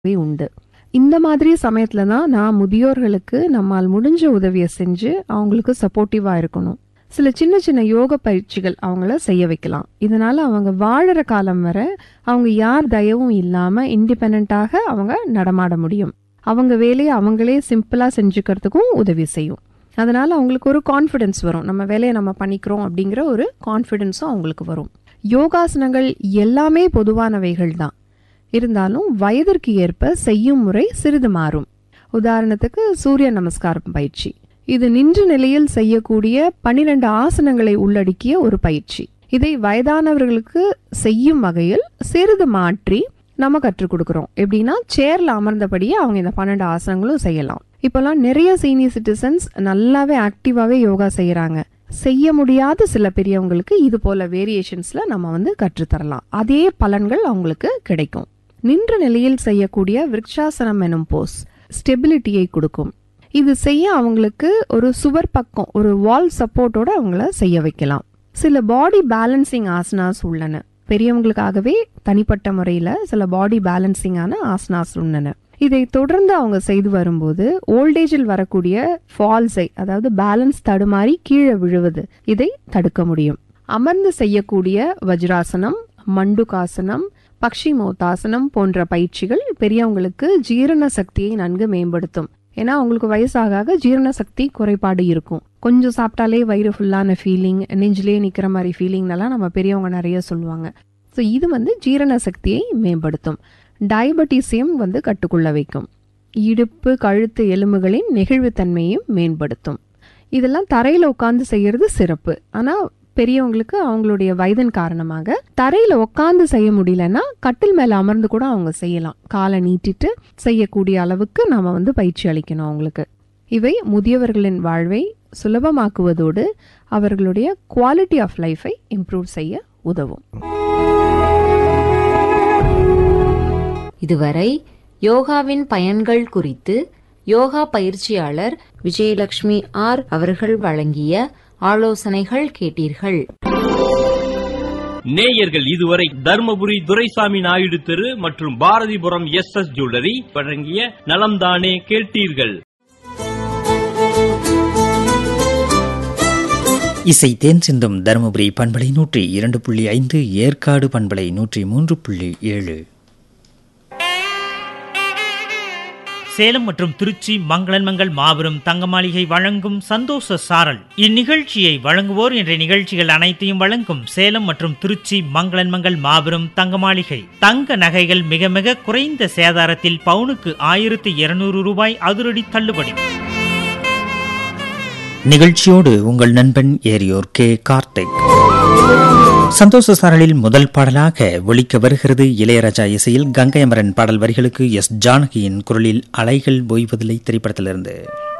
வே உண்டு இந்த மாதிரி சமயத்துல தான் நான் முதியோர்களுக்கு நம்மால் முடிஞ்ச உதவியை செஞ்சு அவங்களுக்கு சப்போர்ட்டிவா இருக்கணும் சில சின்ன சின்ன யோக பயிற்சிகள் அவங்கள செய்ய வைக்கலாம் இதனால அவங்க வாழற காலம் வரை அவங்க யார் தயவும் இல்லாம இண்டிபெண்ட்டாக அவங்க நடமாட முடியும் அவங்க வேலையை அவங்களே சிம்பிளா செஞ்சுக்கிறதுக்கும் உதவி செய்யும் அதனால அவங்களுக்கு ஒரு கான்ஃபிடன்ஸ் வரும் நம்ம வேலையை நம்ம பண்ணிக்கிறோம் அப்படிங்கிற ஒரு கான்ஃபிடென்ஸும் அவங்களுக்கு வரும் யோகாசனங்கள் எல்லாமே பொதுவானவைகள் தான் இருந்தாலும் வயதிற்கு ஏற்ப செய்யும் முறை சிறிது மாறும் உதாரணத்துக்கு சூரிய நமஸ்காரம் பயிற்சி இது நின்ற நிலையில் செய்யக்கூடிய பனிரெண்டு ஆசனங்களை உள்ளடக்கிய ஒரு பயிற்சி இதை வயதானவர்களுக்கு செய்யும் வகையில் சிறிது மாற்றி நம்ம கற்றுக் கொடுக்குறோம் எப்படின்னா சேர்ல அமர்ந்தபடியே அவங்க இந்த பன்னெண்டு ஆசனங்களும் செய்யலாம் இப்போல்லாம் நிறைய சீனியர் சிட்டிசன்ஸ் நல்லாவே ஆக்டிவாவே யோகா செய்யறாங்க செய்ய முடியாத சில பெரியவங்களுக்கு இது போல வேரியேஷன்ஸ்ல நம்ம வந்து கற்றுத்தரலாம் அதே பலன்கள் அவங்களுக்கு கிடைக்கும் நின்ற நிலையில் செய்யக்கூடிய விருட்சாசனம் எனும் போஸ் ஸ்டெபிலிட்டியை கொடுக்கும் இது செய்ய அவங்களுக்கு ஒரு சுவர் பக்கம் ஒரு வால் சப்போர்ட்டோட அவங்கள செய்ய வைக்கலாம் சில பாடி பேலன்சிங் ஆசனாஸ் உள்ளன பெரியவங்களுக்காகவே தனிப்பட்ட முறையில சில பாடி பேலன்சிங்கான ஆசனாஸ் உள்ளன இதை தொடர்ந்து அவங்க செய்து வரும்போது ஓல்டேஜில் வரக்கூடிய ஃபால்ஸை அதாவது பேலன்ஸ் தடுமாறி கீழே விழுவது இதை தடுக்க முடியும் அமர்ந்து செய்யக்கூடிய வஜ்ராசனம் மண்டுகாசனம் பக்ஷி மோத்தாசனம் போன்ற பயிற்சிகள் பெரியவங்களுக்கு ஜீரண சக்தியை நன்கு மேம்படுத்தும் ஏன்னா அவங்களுக்கு வயசாக ஆக ஜீரண சக்தி குறைபாடு இருக்கும் கொஞ்சம் சாப்பிட்டாலே வயிறு ஃபுல்லான ஃபீலிங் நெஞ்சிலே நிக்கிற மாதிரி ஃபீலிங்னெல்லாம் நம்ம பெரியவங்க நிறைய சொல்லுவாங்க ஸோ இது வந்து ஜீரண சக்தியை மேம்படுத்தும் டயபெட்டிஸையும் வந்து கட்டுக்குள்ள வைக்கும் இடுப்பு கழுத்து எலும்புகளின் நெகிழ்வுத்தன்மையும் மேம்படுத்தும் இதெல்லாம் தரையில உட்கார்ந்து செய்யறது சிறப்பு ஆனா பெரியவங்களுக்கு அவங்களுடைய வயதின் காரணமாக தரையில உட்கார்ந்து செய்ய முடியலன்னா கட்டில் மேல அமர்ந்து கூட அவங்க செய்யலாம் காலை நீட்டிட்டு செய்யக்கூடிய அளவுக்கு நாம வந்து பயிற்சி அளிக்கணும் அவங்களுக்கு இவை முதியவர்களின் வாழ்வை சுலபமாக்குவதோடு அவர்களுடைய குவாலிட்டி ஆஃப் லைஃபை இம்ப்ரூவ் செய்ய உதவும் இதுவரை யோகாவின் பயன்கள் குறித்து யோகா பயிற்சியாளர் விஜயலட்சுமி ஆர் அவர்கள் வழங்கிய ஆலோசனைகள் கேட்டீர்கள் நேயர்கள் இதுவரை தர்மபுரி துரைசாமி நாயுடு தெரு மற்றும் பாரதிபுரம் எஸ் எஸ் ஜுவல்லரி வழங்கிய நலம்தானே கேட்டீர்கள் இசை தேன் சிந்தும் தருமபுரி பண்பலை நூற்றி இரண்டு புள்ளி ஐந்து ஏற்காடு பண்பலை நூற்றி மூன்று புள்ளி ஏழு சேலம் மற்றும் திருச்சி மங்களன்மங்கள் மாபெரும் தங்க மாளிகை வழங்கும் சந்தோஷ சாரல் இந்நிகழ்ச்சியை வழங்குவோர் என்ற நிகழ்ச்சிகள் அனைத்தையும் வழங்கும் சேலம் மற்றும் திருச்சி மங்களன்மங்கள் மாபெரும் தங்க மாளிகை தங்க நகைகள் மிக மிக குறைந்த சேதாரத்தில் பவுனுக்கு ஆயிரத்து இருநூறு ரூபாய் அதிரடி தள்ளுபடி நிகழ்ச்சியோடு உங்கள் நண்பன் ஏரியோர் கே கார்த்திக் சந்தோஷ சாரலில் முதல் பாடலாக ஒலிக்க வருகிறது இளையராஜா இசையில் கங்கை அமரன் பாடல் வரிகளுக்கு எஸ் ஜானகியின் குரலில் அலைகள் ஓய்வதில்லை திரைப்படத்திலிருந்து